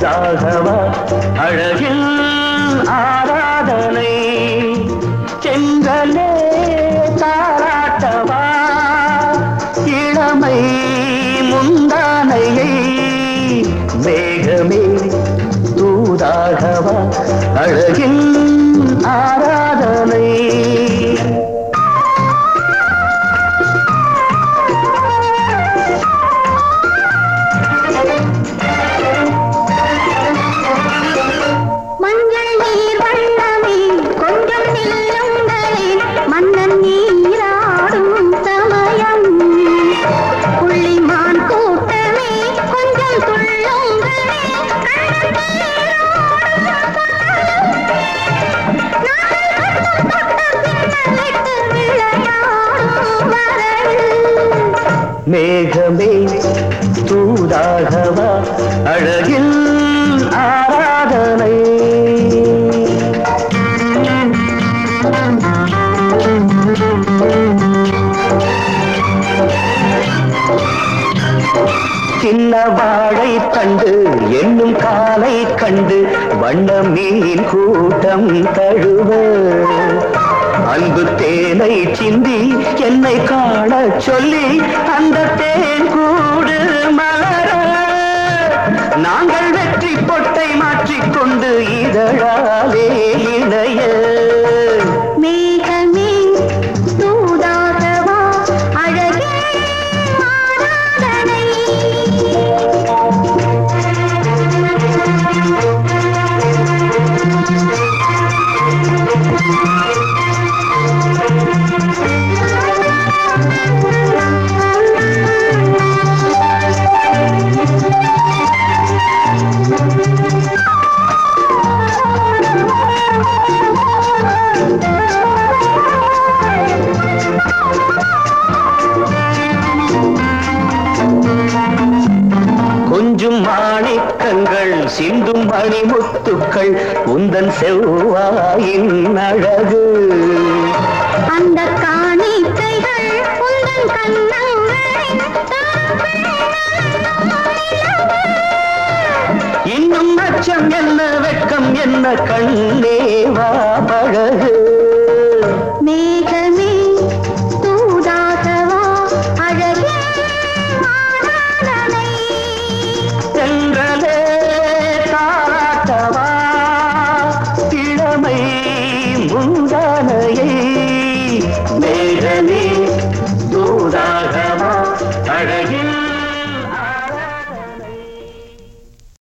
தூதாகவா அழகில் ஆராதனை செங்கலே தாராட்டவா இளமை முந்தானையை மேகமே தூதாகவா அழகின் ஆராதனை மஞ்சள் நீர் வண்ணமே கொஞ்சம் நில்லுங்களே மன்னன் நீராடும் சமயம் புள்ளிமான் கூட்டமே கொஞ்சம் துள்ளுங்களே கண்ணன் நீராடும் சமயம். நாங்கள் கட்டம் தொட்ட பின்னலிட்டு விளையாடும் வரையில் மேகமே தூதாகவா அழகில் ஆராதனை சின்ன வாழை தண்டு என்னும் காலை கண்டு வண்ண மீன் கூட்டம் தழுவ அன்பு தேனை சிந்தி என்னை காண சொல்லி அந்த தேன் கூடு மலர நாங்கள் வெற்றி பொட்டை மாற்றிக்கொண்டு இதழாலே இணைய மேகமே தூதாகவா அழகே ஆராதனை கொஞ்சும் மாணிக்கங்கள் சிந்தும் மணிமுத்துக்கள் உந்தன் செவ்வாயின் அழகு அந்த காணிக்கைகள் உந்தன் கண்ணங்களின் இன்னும் அச்சம் என்ன வெட்கம் என்ன கண்ணே வா பழகு மேக